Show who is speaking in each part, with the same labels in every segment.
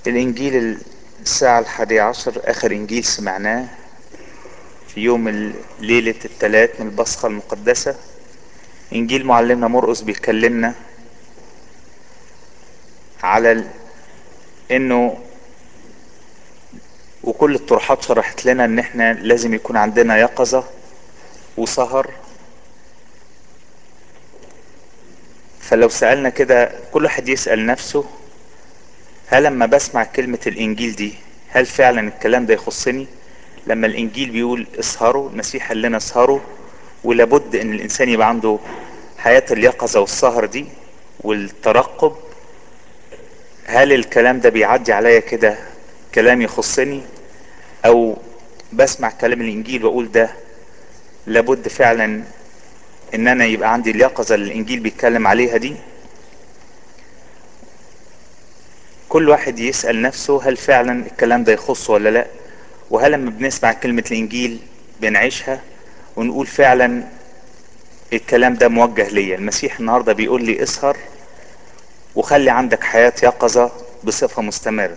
Speaker 1: الإنجيل الساعة الحادية عشر آخر إنجيل سمعناه في يوم ال- ليلة الثلاث من البصخة المقدسة إنجيل معلمنا مرقس بيكلمنا على ال- إنه وكل الطروحات شرحت لنا إن إحنا لازم يكون عندنا يقظة وسهر فلو سألنا كده كل واحد يسأل نفسه هل لما بسمع كلمة الإنجيل دي هل فعلا الكلام ده يخصني لما الإنجيل بيقول اسهروا المسيح قال لنا اسهروا ولابد إن الإنسان يبقى عنده حياة اليقظة والسهر دي والترقب هل الكلام ده بيعدي عليا كده كلام يخصني أو بسمع كلام الإنجيل وأقول ده لابد فعلا إن أنا يبقى عندي اليقظة اللي الإنجيل بيتكلم عليها دي كل واحد يسأل نفسه هل فعلا الكلام ده يخصه ولا لا وهل لما بنسمع كلمة الإنجيل بنعيشها ونقول فعلا الكلام ده موجه ليا المسيح النهاردة بيقول لي اسهر وخلي عندك حياة يقظة بصفة مستمرة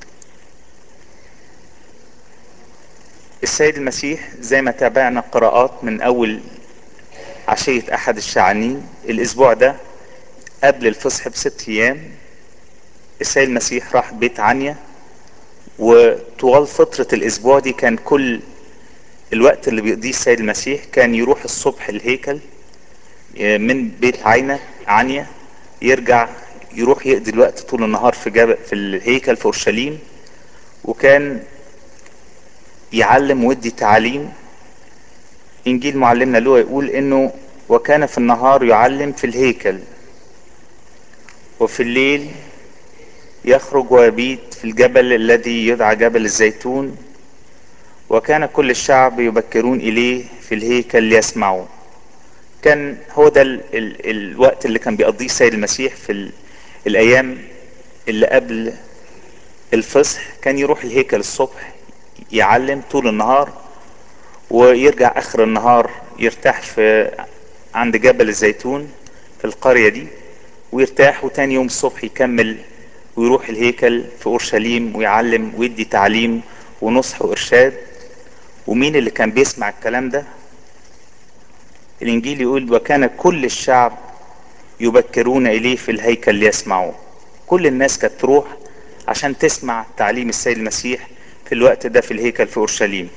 Speaker 1: السيد المسيح زي ما تابعنا قراءات من أول عشية أحد الشعانين الأسبوع ده قبل الفصح بست أيام السيد المسيح راح بيت عنيا وطوال فترة الأسبوع دي كان كل الوقت اللي بيقضيه السيد المسيح كان يروح الصبح الهيكل من بيت عينة عنيا يرجع يروح يقضي الوقت طول النهار في جبل في الهيكل في اورشليم وكان يعلم ويدي تعاليم انجيل معلمنا له يقول انه وكان في النهار يعلم في الهيكل وفي الليل يخرج ويبيت في الجبل الذي يدعى جبل الزيتون وكان كل الشعب يبكرون اليه في الهيكل ليسمعوا كان هو ده ال ال الوقت اللي كان بيقضيه السيد المسيح في ال الايام اللي قبل الفصح كان يروح الهيكل الصبح يعلم طول النهار ويرجع اخر النهار يرتاح في عند جبل الزيتون في القرية دي ويرتاح وتاني يوم الصبح يكمل ويروح الهيكل في اورشليم ويعلم ويدي تعليم ونصح وارشاد ومين اللي كان بيسمع الكلام ده الانجيل يقول وكان كل الشعب يبكرون اليه في الهيكل ليسمعوه كل الناس كانت تروح عشان تسمع تعليم السيد المسيح في الوقت ده في الهيكل في اورشليم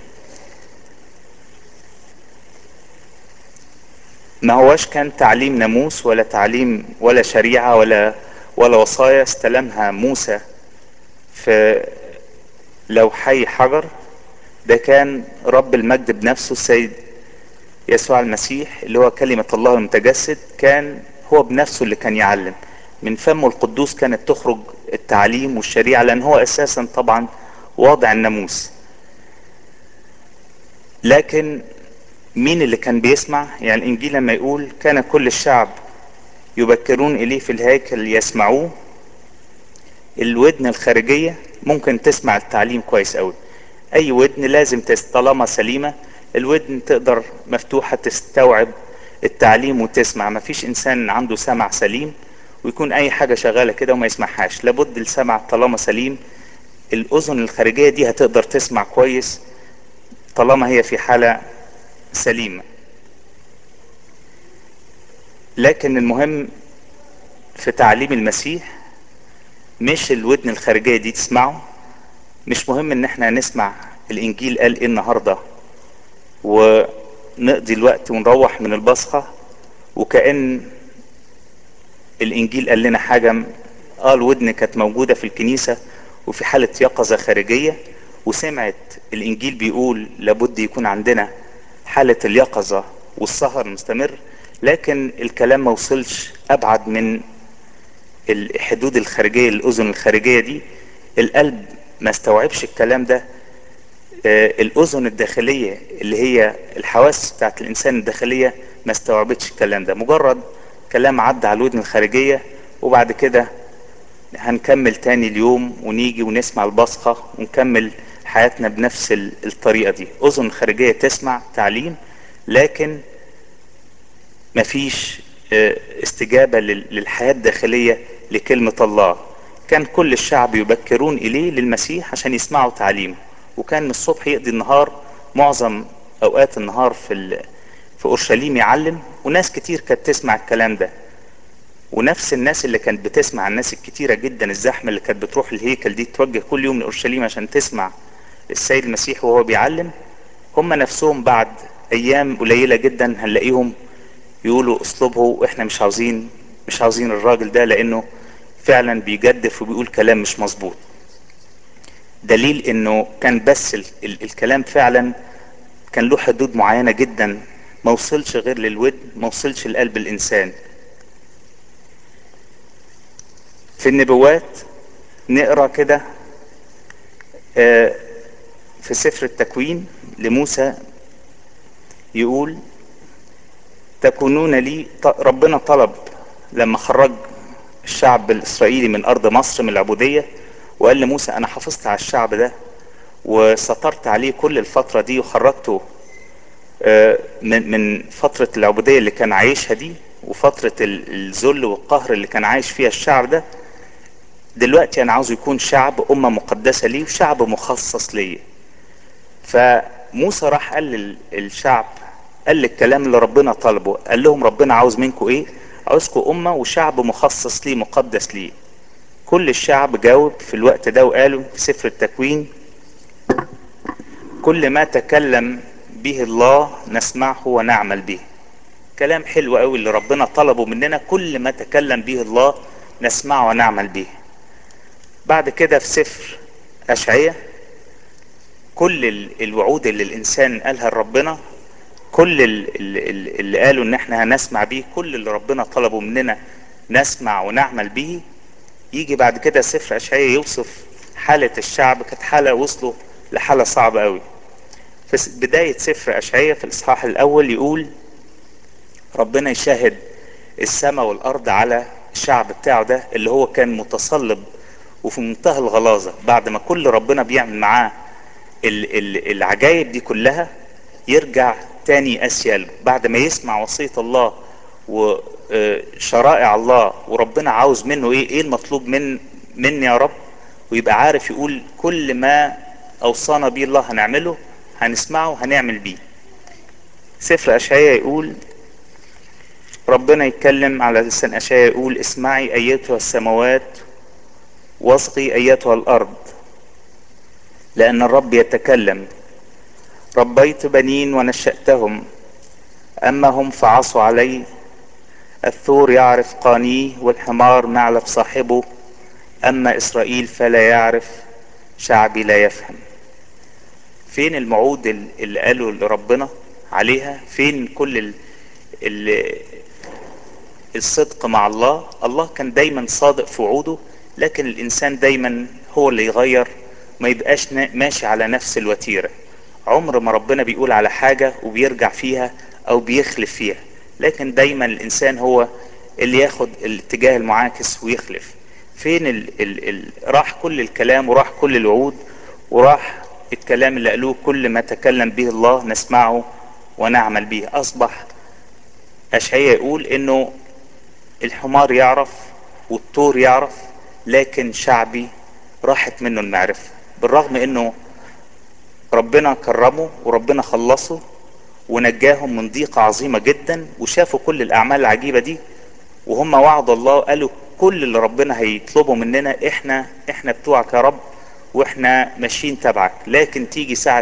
Speaker 1: ما هواش كان تعليم ناموس ولا تعليم ولا شريعة ولا ولا وصايا استلمها موسى في لوحي حجر ده كان رب المجد بنفسه السيد يسوع المسيح اللي هو كلمة الله المتجسد كان هو بنفسه اللي كان يعلم من فمه القدوس كانت تخرج التعليم والشريعة لأن هو أساسا طبعا واضع الناموس لكن مين اللي كان بيسمع يعني الإنجيل لما يقول كان كل الشعب يبكرون إليه في الهيكل يسمعوه الودن الخارجية ممكن تسمع التعليم كويس قوي أي ودن لازم تس طالما سليمة الودن تقدر مفتوحة تستوعب التعليم وتسمع مفيش إنسان عنده سمع سليم ويكون أي حاجة شغالة كده وما يسمعهاش لابد السمع طالما سليم الأذن الخارجية دي هتقدر تسمع كويس طالما هي في حالة سليمة لكن المهم في تعليم المسيح مش الودن الخارجية دي تسمعه مش مهم ان احنا نسمع الانجيل قال ايه النهاردة ونقضي الوقت ونروح من البصخة وكأن الانجيل قال لنا حاجة اه الودن كانت موجودة في الكنيسة وفي حالة يقظة خارجية وسمعت الانجيل بيقول لابد يكون عندنا حالة اليقظة والسهر المستمر لكن الكلام ما وصلش ابعد من الحدود الخارجية الاذن الخارجية دي القلب ما استوعبش الكلام ده آه الاذن الداخلية اللي هي الحواس بتاعت الانسان الداخلية ما استوعبتش الكلام ده مجرد كلام عدى على الودن الخارجية وبعد كده هنكمل تاني اليوم ونيجي ونسمع البصخة ونكمل حياتنا بنفس الطريقة دي اذن خارجية تسمع تعليم لكن مفيش استجابة للحياة الداخلية لكلمة الله كان كل الشعب يبكرون اليه للمسيح عشان يسمعوا تعليمه وكان من الصبح يقضي النهار معظم اوقات النهار في ال... في اورشليم يعلم وناس كتير كانت تسمع الكلام ده ونفس الناس اللي كانت بتسمع الناس الكتيره جدا الزحمه اللي كانت بتروح الهيكل دي تتوجه كل يوم لاورشليم عشان تسمع السيد المسيح وهو بيعلم هم نفسهم بعد ايام قليله جدا هنلاقيهم يقولوا اسلوبه احنا مش عاوزين مش عاوزين الراجل ده لانه فعلا بيجدف وبيقول كلام مش مظبوط دليل انه كان بس ال ال الكلام فعلا كان له حدود معينه جدا ما وصلش غير للود ما وصلش لقلب الانسان في النبوات نقرا كده آه، في سفر التكوين لموسى يقول تكونون لي ط- ربنا طلب لما خرج الشعب الاسرائيلي من ارض مصر من العبوديه وقال لموسى انا حافظت على الشعب ده وسترت عليه كل الفتره دي وخرجته آه، من من فتره العبوديه اللي كان عايشها دي وفتره ال- الذل والقهر اللي كان عايش فيها الشعب ده دلوقتي انا عاوز يكون شعب امه مقدسه ليه وشعب مخصص ليه فموسى راح قال لل- للشعب قال الكلام اللي ربنا طلبه قال لهم ربنا عاوز منكم ايه عاوزكم امه وشعب مخصص ليه مقدس ليه كل الشعب جاوب في الوقت ده وقالوا في سفر التكوين كل ما تكلم به الله نسمعه ونعمل به كلام حلو قوي اللي ربنا طلبه مننا كل ما تكلم به الله نسمعه ونعمل به بعد كده في سفر أشعية كل ال- الوعود اللي الإنسان قالها لربنا كل ال- ال- ال- اللي قالوا إن إحنا هنسمع بيه كل اللي ربنا طلبه مننا نسمع ونعمل به يجي بعد كده سفر أشعية يوصف حالة الشعب كانت حالة وصلوا لحالة صعبة قوي في س- بداية سفر أشعية في الإصحاح الأول يقول ربنا يشاهد السماء والأرض على الشعب بتاعه ده اللي هو كان متصلب وفي منتهى الغلاظة بعد ما كل ربنا بيعمل معاه ال- ال- العجائب دي كلها يرجع تاني يقاسي قلبه بعد ما يسمع وصية الله وشرائع الله وربنا عاوز منه ايه ايه المطلوب من مني يا رب ويبقى عارف يقول كل ما اوصانا بيه الله هنعمله هنسمعه هنعمل بيه سفر اشعياء يقول ربنا يتكلم على لسان اشعياء يقول اسمعي ايتها السماوات واصغي ايتها الارض لان الرب يتكلم ربيت بنين ونشأتهم اما هم فعصوا علي الثور يعرف قانيه والحمار معلف صاحبه اما اسرائيل فلا يعرف شعبي لا يفهم فين الموعود ال- اللي قالوا لربنا عليها فين كل ال... ال... الصدق مع الله الله كان دايما صادق في وعوده لكن الانسان دايما هو اللي يغير ما يبقاش نا- ماشي على نفس الوتيره عمر ما ربنا بيقول على حاجه وبيرجع فيها او بيخلف فيها لكن دايما الانسان هو اللي ياخد الاتجاه المعاكس ويخلف فين ال ال ال راح كل الكلام وراح كل الوعود وراح الكلام اللي قالوه كل ما تكلم به الله نسمعه ونعمل به اصبح اشعياء يقول انه الحمار يعرف والطور يعرف لكن شعبي راحت منه المعرفة بالرغم انه ربنا كرمه وربنا خلصه ونجاهم من ضيقة عظيمة جدا وشافوا كل الأعمال العجيبة دي وهم وعد الله قالوا كل اللي ربنا هيطلبه مننا احنا احنا بتوعك يا رب واحنا ماشيين تبعك لكن تيجي ساعة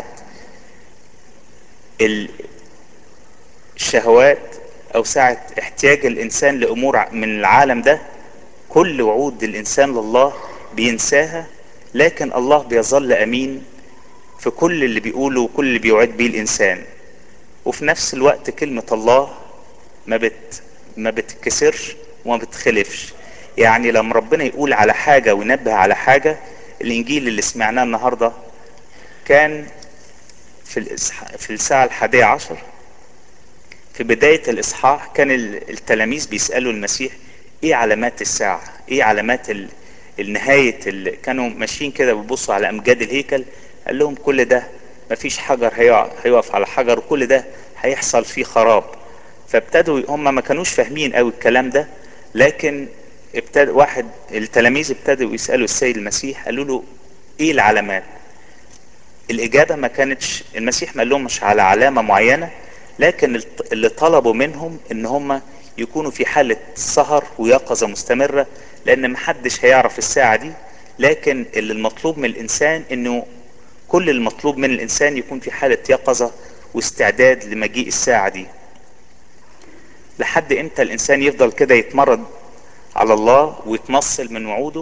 Speaker 1: ال- الشهوات او ساعة احتياج الانسان لامور ع- من العالم ده كل وعود الانسان لله بينساها لكن الله بيظل امين في كل اللي بيقوله وكل اللي بيوعد بيه الانسان وفي نفس الوقت كلمة الله ما بت ما بتتكسرش وما بتخلفش يعني لما ربنا يقول على حاجة وينبه على حاجة الانجيل اللي سمعناه النهاردة كان في الإصح... في الساعة الحادية عشر في بداية الإصحاح كان ال- التلاميذ بيسألوا المسيح إيه علامات الساعة؟ إيه علامات ال- النهاية اللي كانوا ماشيين كده بيبصوا على أمجاد الهيكل قال لهم كل ده مفيش حجر هيقع- هيقف على حجر وكل ده هيحصل فيه خراب فابتدوا هم ما كانوش فاهمين قوي الكلام ده لكن ابتدى واحد التلاميذ ابتدوا يسألوا السيد المسيح قالوا له ايه العلامات الاجابة ما كانتش المسيح ما لهمش على علامة معينة لكن اللي طلبوا منهم ان هم يكونوا في حالة سهر ويقظة مستمرة لان محدش هيعرف الساعة دي لكن اللي المطلوب من الانسان انه كل المطلوب من الانسان يكون في حالة يقظة واستعداد لمجيء الساعة دي لحد امتى الانسان يفضل كده يتمرد على الله ويتمصل من وعوده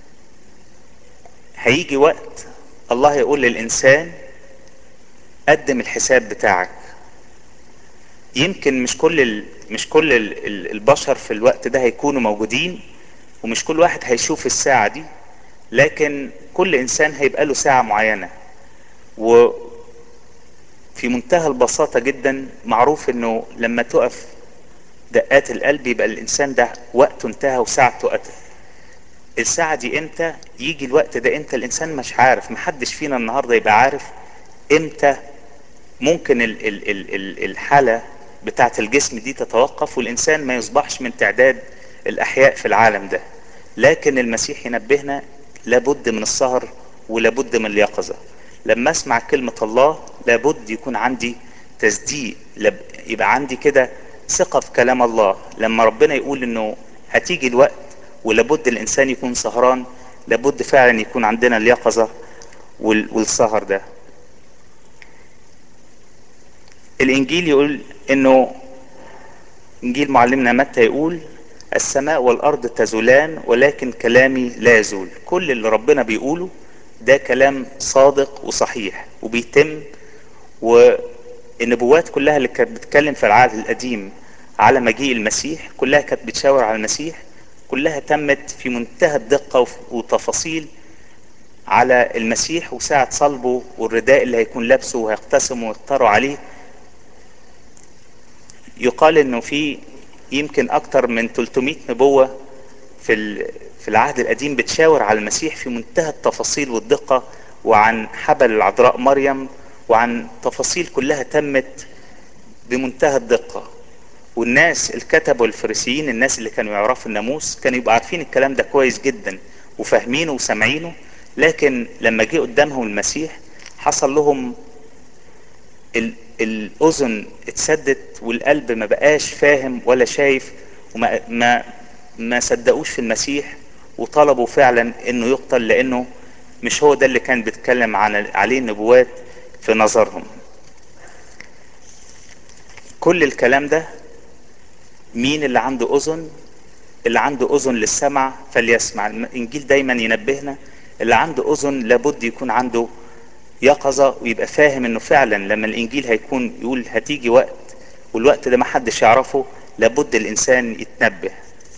Speaker 1: هيجي وقت الله يقول للانسان قدم الحساب بتاعك يمكن مش كل ال... مش كل ال... ال- البشر في الوقت ده هيكونوا موجودين ومش كل واحد هيشوف الساعة دي لكن كل انسان هيبقى له ساعة معينة وفي منتهى البساطة جدا معروف انه لما تقف دقات القلب يبقى الانسان ده وقته انتهى وساعته اتت الساعة دي امتى يجي الوقت ده امتى الانسان مش عارف محدش فينا النهاردة يبقى عارف امتى ممكن ال ال ال ال الحالة بتاعة الجسم دي تتوقف والانسان ما يصبحش من تعداد الاحياء في العالم ده لكن المسيح ينبهنا لابد من السهر ولابد من اليقظة لما اسمع كلمة الله لابد يكون عندي تصديق لب- يبقى عندي كده ثقة في كلام الله لما ربنا يقول انه هتيجي الوقت ولابد الانسان يكون سهران لابد فعلا يكون عندنا اليقظة وال- والسهر ده الانجيل يقول انه انجيل معلمنا متى يقول السماء والارض تزولان ولكن كلامي لا يزول كل اللي ربنا بيقوله ده كلام صادق وصحيح وبيتم والنبوات كلها اللي كانت بتتكلم في العهد القديم على مجيء المسيح كلها كانت بتشاور على المسيح كلها تمت في منتهى الدقة وف- وتفاصيل على المسيح وساعة صلبه والرداء اللي هيكون لابسه وهيقتسموا ويختاروا عليه يقال انه في يمكن اكتر من 300 نبوة في ال- في العهد القديم بتشاور على المسيح في منتهى التفاصيل والدقة وعن حبل العذراء مريم وعن تفاصيل كلها تمت بمنتهى الدقة والناس الكتب والفريسيين الناس اللي كانوا يعرفوا الناموس كانوا يبقوا عارفين الكلام ده كويس جدا وفاهمينه وسامعينه لكن لما جه قدامهم المسيح حصل لهم ال- الاذن اتسدت والقلب ما بقاش فاهم ولا شايف وما ما ما صدقوش في المسيح وطلبوا فعلا انه يقتل لانه مش هو ده اللي كان بيتكلم عن عليه النبوات في نظرهم كل الكلام ده مين اللي عنده اذن اللي عنده اذن للسمع فليسمع الانجيل دايما ينبهنا اللي عنده اذن لابد يكون عنده يقظة ويبقى فاهم انه فعلا لما الانجيل هيكون يقول هتيجي وقت والوقت ده محدش يعرفه لابد الانسان يتنبه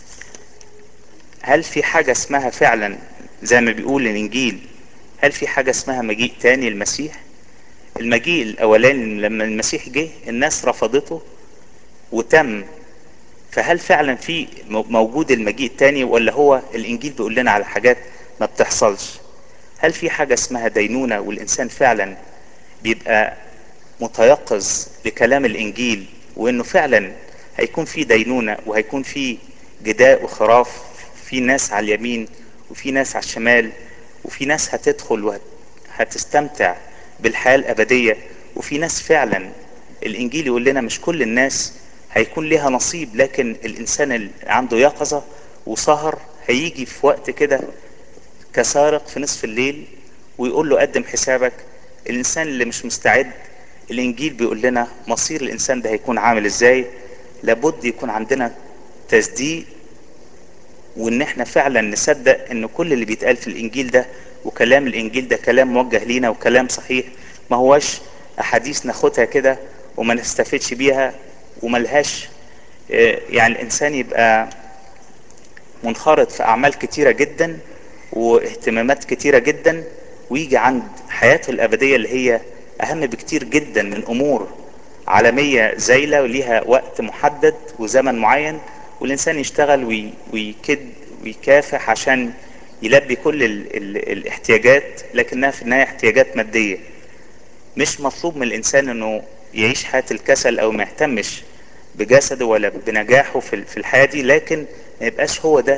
Speaker 1: هل في حاجة اسمها فعلا زي ما بيقول الانجيل هل في حاجة اسمها مجيء تاني المسيح المجيء الاولاني لما المسيح جه الناس رفضته وتم فهل فعلا في م- موجود المجيء التاني ولا هو الانجيل بيقول لنا على حاجات ما بتحصلش هل في حاجة اسمها دينونة والانسان فعلا بيبقى متيقظ لكلام الانجيل وانه فعلا هيكون في دينونة وهيكون في جداء وخراف في ناس على اليمين وفي ناس على الشمال وفي ناس هتدخل وهتستمتع بالحياة الابدية وفي ناس فعلا الانجيل يقول لنا مش كل الناس هيكون لها نصيب لكن الانسان اللي عنده يقظة وسهر هيجي في وقت كده كسارق في نصف الليل ويقول له قدم حسابك الانسان اللي مش مستعد الانجيل بيقول لنا مصير الانسان ده هيكون عامل ازاي لابد يكون عندنا تصديق وان احنا فعلا نصدق ان كل اللي بيتقال في الانجيل ده وكلام الانجيل ده كلام موجه لينا وكلام صحيح ما هوش احاديث ناخدها كده وما نستفدش بيها وملهاش آه، يعني الانسان يبقى منخرط في اعمال كتيرة جدا واهتمامات كتيرة جدا ويجي عند حياته الابدية اللي هي اهم بكتير جدا من امور عالمية زايلة وليها وقت محدد وزمن معين والانسان يشتغل وي- ويكد ويكافح عشان يلبي كل ال ال الاحتياجات لكنها في النهاية احتياجات مادية مش مطلوب من الانسان انه يعيش حياة الكسل او ما يهتمش بجسده ولا بنجاحه في في الحياة دي لكن ما يبقاش هو ده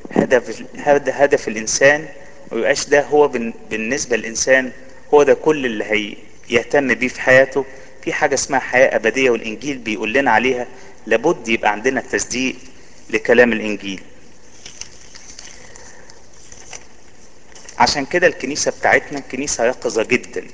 Speaker 1: هدف هدف, هدف الانسان ويبقاش ده هو بالنسبة للانسان هو ده كل اللي هي يهتم بيه في حياته في حاجة اسمها حياة ابدية والانجيل بيقول لنا عليها لابد يبقى عندنا تصديق لكلام الانجيل عشان كده الكنيسة بتاعتنا كنيسة يقظة جدا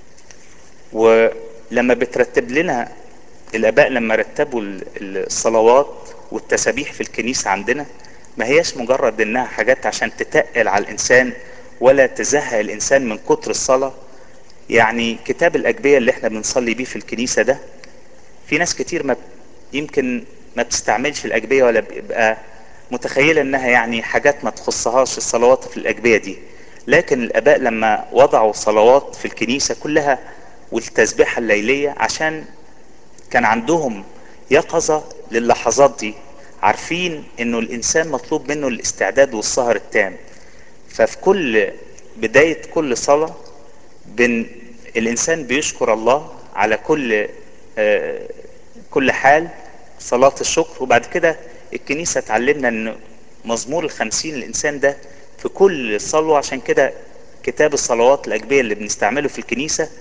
Speaker 1: ولما بترتب لنا الاباء لما رتبوا الصلوات والتسابيح في الكنيسة عندنا ما هياش مجرد انها حاجات عشان تتقل على الانسان ولا تزهق الانسان من كتر الصلاة يعني كتاب الاجبية اللي احنا بنصلي بيه في الكنيسة ده في ناس كتير ما يمكن ما بتستعملش الاجبية ولا بيبقى متخيلة انها يعني حاجات ما تخصهاش الصلوات في الاجبية دي لكن الاباء لما وضعوا صلوات في الكنيسة كلها والتسبيحة الليلية عشان كان عندهم يقظة للحظات دي عارفين انه الانسان مطلوب منه الاستعداد والسهر التام ففي كل بداية كل صلاة بن الانسان بيشكر الله على كل آه كل حال صلاة الشكر وبعد كده الكنيسة تعلمنا ان مزمور الخمسين الانسان ده في كل صلوة عشان كده كتاب الصلوات الاجبية اللي بنستعمله في الكنيسة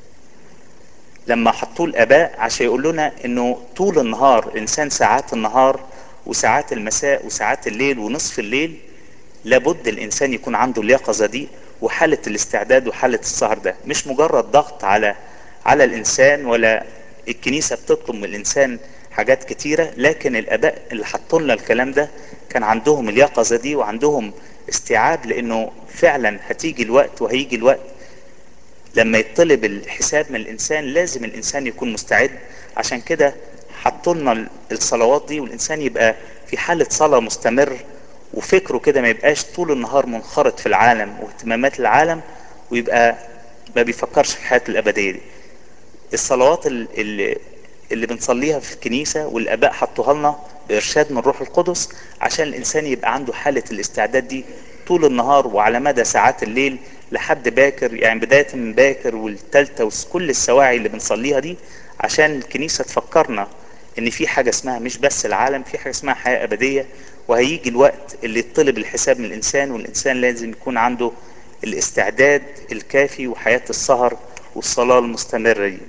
Speaker 1: لما حطوه الاباء عشان يقول لنا انه طول النهار الانسان ساعات النهار وساعات المساء وساعات الليل ونصف الليل لابد الانسان يكون عنده اليقظة دي وحالة الاستعداد وحالة السهر ده مش مجرد ضغط على على الانسان ولا الكنيسة بتطلب من الانسان حاجات كتيرة لكن الاباء اللي حطوا لنا الكلام ده كان عندهم اليقظة دي وعندهم استيعاب لانه فعلا هتيجي الوقت وهيجي الوقت لما يطلب الحساب من الانسان لازم الانسان يكون مستعد عشان كده حطوا لنا الصلوات دي والانسان يبقى في حالة صلاة مستمر وفكره كده ما يبقاش طول النهار منخرط في العالم واهتمامات العالم ويبقى ما بيفكرش في حياته الابدية دي الصلوات اللي, اللي بنصليها في الكنيسة والاباء حطوها لنا بارشاد من روح القدس عشان الانسان يبقى عنده حالة الاستعداد دي طول النهار وعلى مدى ساعات الليل لحد باكر يعني بداية من باكر والتالتة وكل السواعي اللي بنصليها دي عشان الكنيسة تفكرنا ان في حاجة اسمها مش بس العالم في حاجة اسمها حياة ابدية وهيجي الوقت اللي يطلب الحساب من الانسان والانسان لازم يكون عنده الاستعداد الكافي وحياة السهر والصلاة المستمرة دي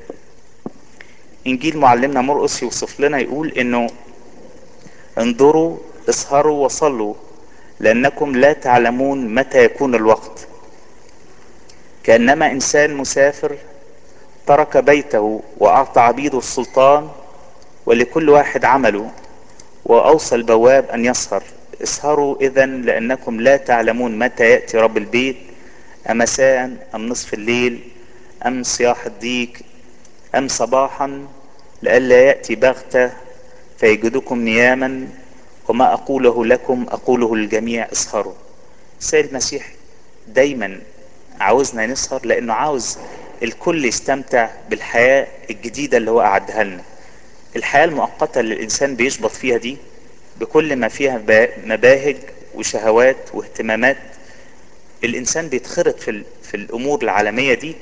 Speaker 1: انجيل معلمنا مرقس يوصف لنا يقول انه انظروا اسهروا وصلوا لانكم لا تعلمون متى يكون الوقت كانما انسان مسافر ترك بيته واعطى عبيده السلطان ولكل واحد عمله واوصى البواب ان يسهر اسهروا اذا لانكم لا تعلمون متى ياتي رب البيت امساء ام نصف الليل ام صياح الديك ام صباحا لئلا ياتي بغته فيجدكم نياما وما اقوله لكم اقوله للجميع اسهروا سيد المسيح دايما عاوزنا نسهر لانه عاوز الكل يستمتع بالحياة الجديدة اللي هو قعدها لنا الحياة المؤقتة اللي الانسان بيشبط فيها دي بكل ما فيها مباهج وشهوات واهتمامات الانسان بيتخرط في, في الامور العالمية دي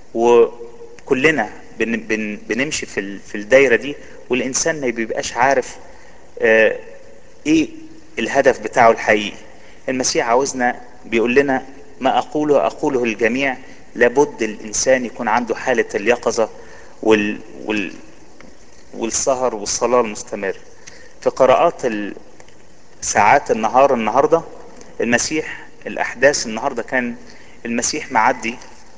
Speaker 1: وكلنا بن بن بنمشي في, في الدايرة دي والانسان ما بيبقاش عارف اه ايه الهدف بتاعه الحقيقي المسيح عاوزنا بيقول لنا ما اقوله اقوله للجميع لابد الانسان يكون عنده حالة اليقظة وال, وال والسهر والصلاة المستمر في قراءات ساعات النهار النهاردة المسيح الاحداث النهاردة كان المسيح معدي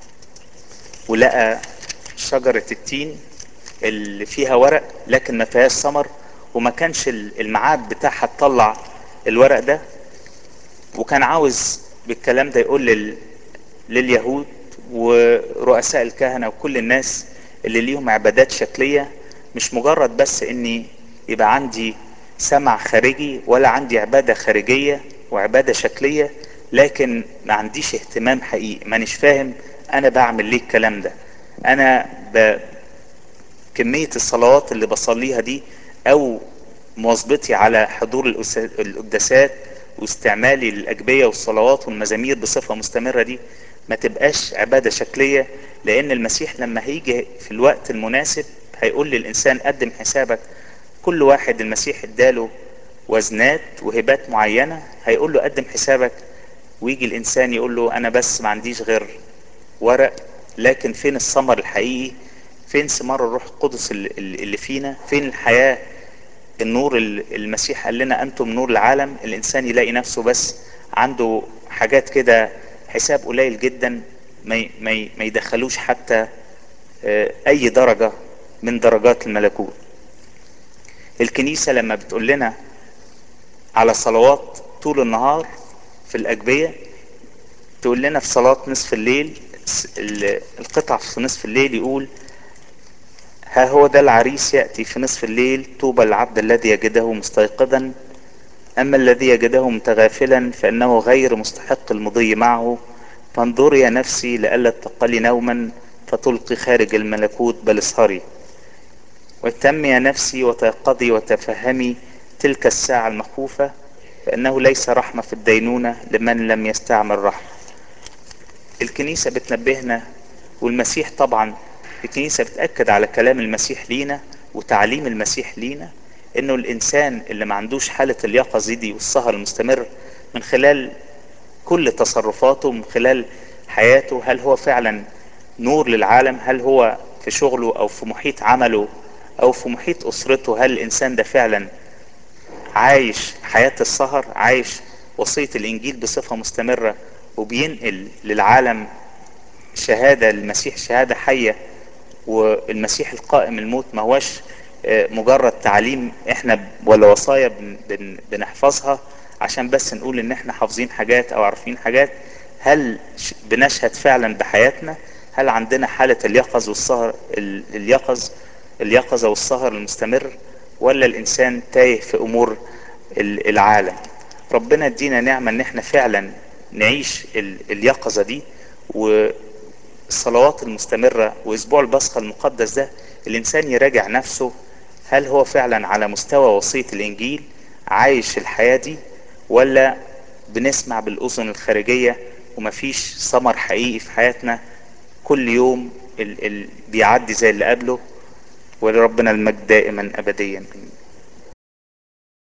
Speaker 1: ولقى شجرة التين اللي فيها ورق لكن ما فيهاش ثمر وما كانش الميعاد بتاعها تطلع الورق ده وكان عاوز بالكلام ده يقول لل... لليهود ورؤساء الكهنة وكل الناس اللي ليهم عبادات شكلية مش مجرد بس اني يبقى عندي سمع خارجي ولا عندي عبادة خارجية وعبادة شكلية لكن ما عنديش اهتمام حقيقي مانيش فاهم انا بعمل ليه الكلام ده انا ب... كمية الصلوات اللي بصليها دي او مواظبتي على حضور القداسات واستعمالي للأجبية والصلوات والمزامير بصفة مستمرة دي ما تبقاش عبادة شكلية لأن المسيح لما هيجي في الوقت المناسب هيقول للإنسان قدم حسابك كل واحد المسيح اداله وزنات وهبات معينة هيقول له قدم حسابك ويجي الانسان يقول له انا بس ما عنديش غير ورق لكن فين الثمر الحقيقي فين ثمار الروح القدس اللي اللي فينا فين الحياة النور اللي المسيح قال لنا انتم نور العالم الانسان يلاقي نفسه بس عنده حاجات كده حساب قليل جدا ما ي- ما ي- ما يدخلوش حتى آه، اي درجة من درجات الملكوت الكنيسة لما بتقول لنا على صلوات طول النهار في الأجبية تقول لنا في صلاة نصف الليل س- ال- القطع في نصف الليل يقول ها هو ده العريس يأتي في نصف الليل طوبى العبد الذي يجده مستيقظا أما الذي يجده متغافلا فإنه غير مستحق المضي معه فانظري يا نفسي لئلا تقلي نوما فتلقي خارج الملكوت بل اسهري واهتمي يا نفسي وتيقظي وتفهمي تلك الساعة المخوفة فإنه ليس رحمة في الدينونة لمن لم يستعمل رحمة الكنيسة بتنبهنا والمسيح طبعا الكنيسة بتأكد على كلام المسيح لينا وتعليم المسيح لينا انه الانسان اللي ما عندوش حالة اليقظة دي والسهر المستمر من خلال كل تصرفاته من خلال حياته هل هو فعلا نور للعالم هل هو في شغله او في محيط عمله او في محيط اسرته هل الانسان ده فعلا عايش حياة السهر عايش وصية الانجيل بصفة مستمرة وبينقل للعالم شهادة المسيح شهادة حية والمسيح القائم الموت ما هوش آه، مجرد تعليم احنا ب- ولا وصايا بن بن بنحفظها عشان بس نقول ان احنا حافظين حاجات او عارفين حاجات هل ش- بنشهد فعلا بحياتنا هل عندنا حالة اليقظ والسهر ال- اليقظ اليقظة والسهر المستمر ولا الانسان تايه في امور ال- العالم ربنا ادينا نعمة ان احنا فعلا نعيش ال- اليقظة دي و الصلوات المستمرة واسبوع البصخة المقدس ده الانسان يراجع نفسه هل هو فعلا على مستوى وصية الانجيل عايش الحياة دي ولا بنسمع بالاذن الخارجية ومفيش ثمر حقيقي في حياتنا كل يوم ال ال بيعدي زي اللي قبله ولربنا المجد دائما ابديا